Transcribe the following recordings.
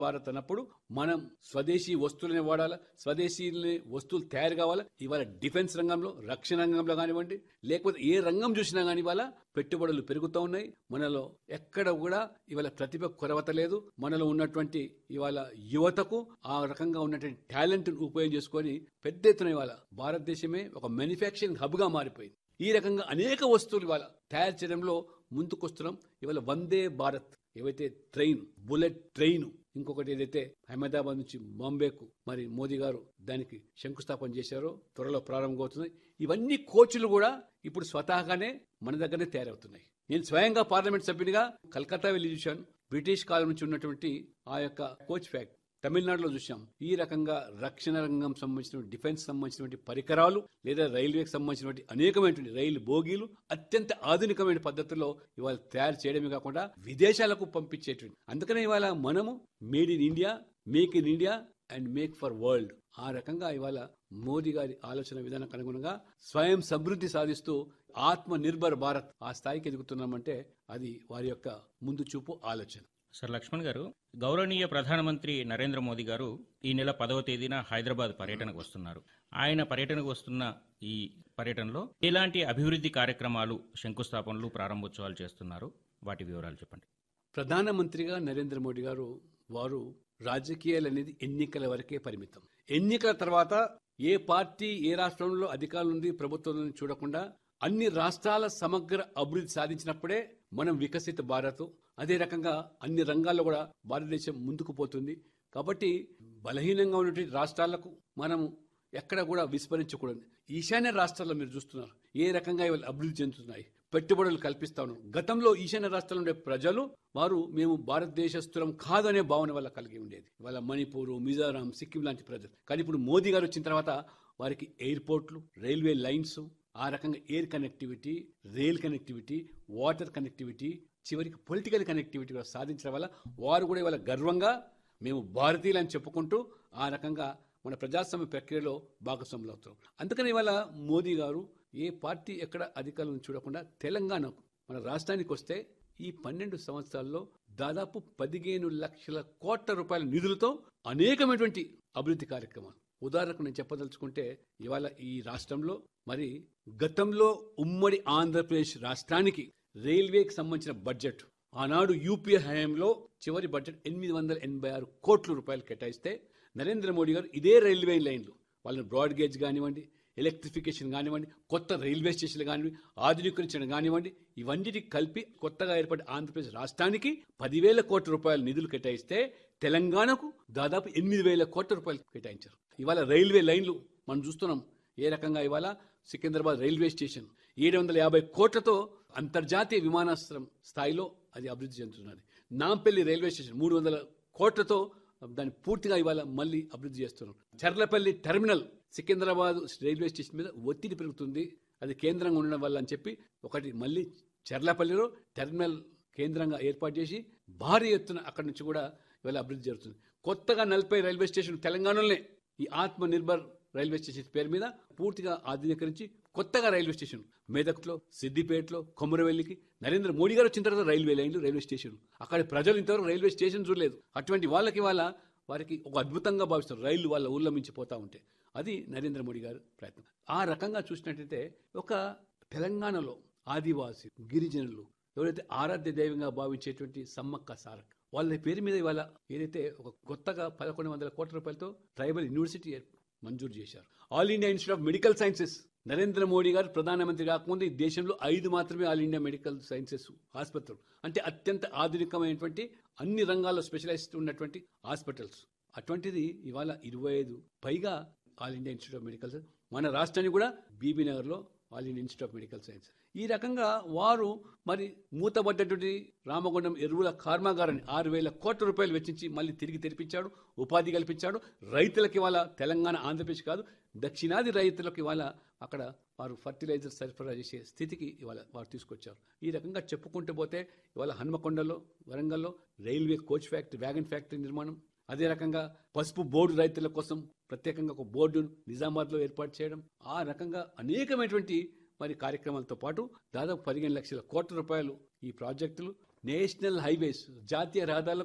భారత్ అన్నప్పుడు మనం స్వదేశీ వస్తువులనే వాడాలా స్వదేశీ వస్తువులు తయారు కావాలా ఇవాళ డిఫెన్స్ రంగంలో రక్షణ రంగంలో కానివ్వండి లేకపోతే ఏ రంగం చూసినా కానీ ఇవాళ పెట్టుబడులు పెరుగుతూ ఉన్నాయి మనలో ఎక్కడ కూడా ఇవాళ ప్రతిభ కొరవత లేదు మనలో ఉన్నటువంటి ఇవాళ యువతకు ఆ రకంగా ఉన్నటువంటి టాలెంట్ ఉపయోగం చేసుకొని పెద్ద ఎత్తున ఇవాళ భారతదేశమే ఒక మ్యానుఫ్యాక్చరింగ్ హబ్ గా మారిపోయింది ఈ రకంగా అనేక వస్తువులు ఇవాళ తయారు చేయడంలో ముందుకొస్తున్నాం ఇవాళ వందే భారత్ ఏవైతే ట్రైన్ బుల్లెట్ ట్రైన్ ఇంకొకటి ఏదైతే అహ్మదాబాద్ నుంచి బాంబేకు మరి మోదీ గారు దానికి శంకుస్థాపన చేశారో త్వరలో ప్రారంభమవుతున్నాయి ఇవన్నీ కోచ్లు కూడా ఇప్పుడు స్వతహాగానే మన దగ్గరనే తయారవుతున్నాయి నేను స్వయంగా పార్లమెంట్ సభ్యునిగా కలకత్తా వెళ్ళి చూశాను బ్రిటిష్ కాలం నుంచి ఉన్నటువంటి ఆ యొక్క కోచ్ ఫ్యాక్ట్ తమిళనాడులో చూసాం ఈ రకంగా రక్షణ రంగం సంబంధించిన డిఫెన్స్ సంబంధించినటువంటి పరికరాలు లేదా రైల్వేకి సంబంధించినటువంటి అనేకమైనటువంటి రైలు బోగీలు అత్యంత ఆధునికమైన పద్ధతిలో ఇవాళ తయారు చేయడమే కాకుండా విదేశాలకు పంపించేటువంటి అందుకనే ఇవాళ మనము made in India make in India and make for world ఆ రకంగా ఇవాళ మోదీ గారి ఆలోచన విధానానికి అనుగుణంగా స్వయం సమృద్ధి సాధిస్తూ ఆత్మ నిర్భర్ భారత్ ఆ స్థాయికి ఎదుగుతున్నామంటే అది వారి యొక్క ముందు చూపు ఆలోచన సార్ లక్ష్మణ్ గారు గౌరవనీయ ప్రధానమంత్రి నరేంద్ర మోదీ గారు ఈ నెల పదవ తేదీన హైదరాబాద్ పర్యటనకు వస్తున్నారు ఆయన పర్యటనకు వస్తున్న ఈ పర్యటనలో ఎలాంటి అభివృద్ధి కార్యక్రమాలు శంకుస్థాపనలు ప్రారంభోత్సవాలు చేస్తున్నారు వాటి వివరాలు చెప్పండి ప్రధానమంత్రిగా నరేంద్ర మోడీ గారు వారు రాజకీయాలు అనేది ఎన్నికల వరకే పరిమితం ఎన్నికల తర్వాత ఏ పార్టీ ఏ రాష్ట్రంలో అధికారులు ఉంది ప్రభుత్వం ఉంది చూడకుండా అన్ని రాష్ట్రాల సమగ్ర అభివృద్ధి సాధించినప్పుడే మనం వికసిత భారత్ అదే రకంగా అన్ని రంగాల్లో కూడా భారతదేశం ముందుకు పోతుంది కాబట్టి బలహీనంగా ఉన్నటువంటి రాష్ట్రాలకు మనము ఎక్కడ కూడా విస్మరించకూడదు ఈశాన్య రాష్ట్రాల్లో మీరు చూస్తున్నారు ఏ రకంగా ఇవాళ అభివృద్ధి చెందుతున్నాయి పెట్టుబడులు కల్పిస్తా ఉన్నాం గతంలో ఈశాన్య రాష్ట్రాల్లో ఉండే ప్రజలు వారు మేము భారతదేశస్తులం కాదనే భావన వల్ల కలిగి ఉండేది ఇవాళ మణిపూర్ మిజోరాం సిక్కిం లాంటి ప్రజలు కానీ ఇప్పుడు మోదీ గారు వచ్చిన తర్వాత వారికి ఎయిర్పోర్ట్లు రైల్వే లైన్స్ ఆ రకంగా air connectivity rail connectivity water connectivity చివరికి పొలిటికల్ కనెక్టివిటీ కూడా సాధించడం వల్ల వారు కూడా ఇవాళ గర్వంగా మేము భారతీయులు అని చెప్పుకుంటూ ఆ రకంగా మన ప్రజాస్వామ్య ప్రక్రియలో భాగస్వాములు అవుతాం అందుకని ఇవాళ మోదీ గారు ఏ పార్టీ ఎక్కడ అధికారులను చూడకుండా తెలంగాణకు మన రాష్ట్రానికి వస్తే ఈ పన్నెండు సంవత్సరాల్లో దాదాపు పదిహేను లక్షల కోట్ల రూపాయల నిధులతో అనేకమైనటువంటి అభివృద్ధి కార్యక్రమాలు ఉదాహరణకు నేను చెప్పదలుచుకుంటే ఇవాళ ఈ రాష్ట్రంలో మరి గతంలో ఉమ్మడి ఆంధ్రప్రదేశ్ రాష్ట్రానికి రైల్వేకి సంబంధించిన బడ్జెట్ ఆనాడు యూపీఏ హయాంలో చివరి బడ్జెట్ ఎనిమిది వందల ఎనభై ఆరు కోట్ల రూపాయలు కేటాయిస్తే నరేంద్ర మోడీ గారు ఇదే రైల్వే లైన్లు వాళ్ళని బ్రాడ్ గేజ్ కానివ్వండి ఎలక్ట్రిఫికేషన్ కానివ్వండి కొత్త రైల్వే స్టేషన్లు కానివ్వండి ఆధునీకరించడం కానివ్వండి ఇవన్నిటికి కలిపి కొత్తగా ఏర్పడిన ఆంధ్రప్రదేశ్ రాష్ట్రానికి పదివేల కోట్ల రూపాయల నిధులు కేటాయిస్తే తెలంగాణకు దాదాపు ఎనిమిది వేల కోట్ల రూపాయలు కేటాయించారు ఇవాళ రైల్వే లైన్లు మనం చూస్తున్నాం ఏ రకంగా ఇవాళ సికింద్రాబాద్ రైల్వే స్టేషన్ ఏడు వందల యాభై కోట్లతో అంతర్జాతీయ విమానాశ్రయం స్థాయిలో అది అభివృద్ధి చెందుతున్నది నాంపల్లి రైల్వే స్టేషన్ మూడు వందల కోట్లతో దాన్ని పూర్తిగా ఇవాళ మళ్ళీ అభివృద్ధి చేస్తున్నాం Cherlapally terminal Secunderabad railway station మీద ఒత్తిడి పెరుగుతుంది అది కేంద్రంగా ఉండడం వల్ల అని చెప్పి ఒకటి మళ్ళీ చర్లపల్లిలో టెర్మినల్ కేంద్రంగా ఏర్పాటు చేసి భారీ ఎత్తున అక్కడి నుంచి కూడా ఇవాళ అభివృద్ధి జరుగుతుంది కొత్తగా నలభై రైల్వే స్టేషన్ తెలంగాణలోనే ఈ ఆత్మ నిర్భర్ రైల్వే స్టేషన్ పేరు మీద పూర్తిగా ఆధునీకరించి కొత్తగా రైల్వే స్టేషన్ మెదక్లో సిద్దిపేటలో కొమరవెల్లికి నరేంద్ర మోడీ గారు వచ్చిన తర్వాత రైల్వే లైన్లు రైల్వే స్టేషన్ అక్కడ ప్రజలు ఇంతవరకు రైల్వే స్టేషన్ చూడలేదు అటువంటి వాళ్ళకి వాళ్ళ వారికి ఒక అద్భుతంగా భావిస్తారు రైళ్లు వాళ్ళ ఊళ్ళో మించిపోతా ఉంటే అది నరేంద్ర మోడీ గారు ప్రయత్నం ఆ రకంగా చూసినట్టయితే ఒక తెలంగాణలో ఆదివాసి గిరిజనులు ఎవరైతే ఆరాధ్య దైవంగా భావించేటువంటి సమ్మక్క సారక్క వాళ్ళ పేరు మీద ఇవాళ ఏదైతే ఒక కొత్తగా పదకొండు వందల కోట్ల రూపాయలతో ట్రైబల్ యూనివర్సిటీ మంజూరు చేశారు All India Institute of Medical Sciences Narendra Modi గారు ప్రధానమంత్రి కాకముందు ఈ దేశంలో ఐదు మాత్రమే ఆల్ ఇండియా మెడికల్ సైన్సెస్ ఆసుపత్రులు అంటే అత్యంత ఆధునికమైనటువంటి అన్ని రంగాల్లో స్పెషలైజ్డ్ ఉన్నటువంటి హాస్పిటల్స్ అటువంటిది ఇవాళ ఇరవై ఐదు పైగా All India Institute of Medical Science మన రాష్ట్రాన్ని కూడా బీబీ నగర్లో All India Institute of Medical Science ఈ రకంగా వారు మరి మూతబడ్డటువంటి రామగుండం ఎరువుల కర్మాగారాన్ని ఆరు వేల కోట్ల రూపాయలు వెచ్చించి మళ్ళీ తిరిగి తెరిపించాడు ఉపాధి కల్పించాడు రైతులకి ఇవాళ తెలంగాణ ఆంధ్రప్రదేశ్ కాదు దక్షిణాది రైతులకు ఇవాళ అక్కడ వారు ఫర్టిలైజర్ సరఫరా చేసే స్థితికి ఇవాళ వారు తీసుకొచ్చారు ఈ రకంగా చెప్పుకుంటూ పోతే ఇవాళ హన్మకొండలో వరంగల్లో railway coach factory wagon factory నిర్మాణం అదే రకంగా పసుపు బోర్డు రైతుల కోసం ప్రత్యేకంగా ఒక బోర్డును నిజామాబాద్లో ఏర్పాటు చేయడం ఆ రకంగా అనేకమైనటువంటి మరి కార్యక్రమాలతో పాటు దాదాపు పదిహేను లక్షల కోట్ల రూపాయలు ఈ ప్రాజెక్టులు నేషనల్ హైవేస్ జాతీయ రహదారులకు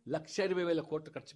లక్ష ఇరవై వేల కోట్లు ఖర్చు